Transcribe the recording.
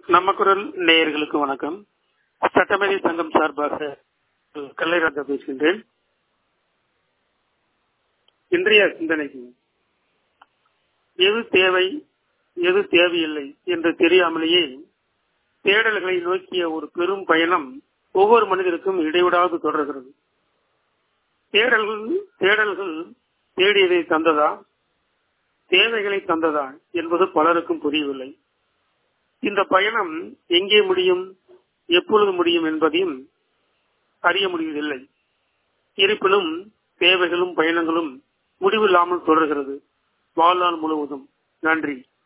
நம்ம குரல் நேயர்களுக்கு வணக்கம் சட்டமேதை சங்கம் சார்பாக கல்லைராஜா பேசுகின்றேன் இன்றைய சிந்தனைக்கு எது தேவை எது தேவையில்லை என்று தெரியாமலேயே தேடல்களை நோக்கிய ஒரு பெரும் பயணம் ஒவ்வொரு மனிதருக்கும் இடைவிடாது தொடர்கிறது தேடல்கள் தேடல்கள் தேடியதை தந்ததா தேவைகளை தந்ததா என்பது பலருக்கும் புரியவில்லை இந்த பயணம் எங்கே முடியும் எப்பொழுது முடியும் என்பதையும் அறிய முடிவதில்லை இருப்பினும் தேவைகளும் பயணங்களும் முடிவில்லாமல் தொடர்கிறது வாழ்நாள் முழுவதும் நன்றி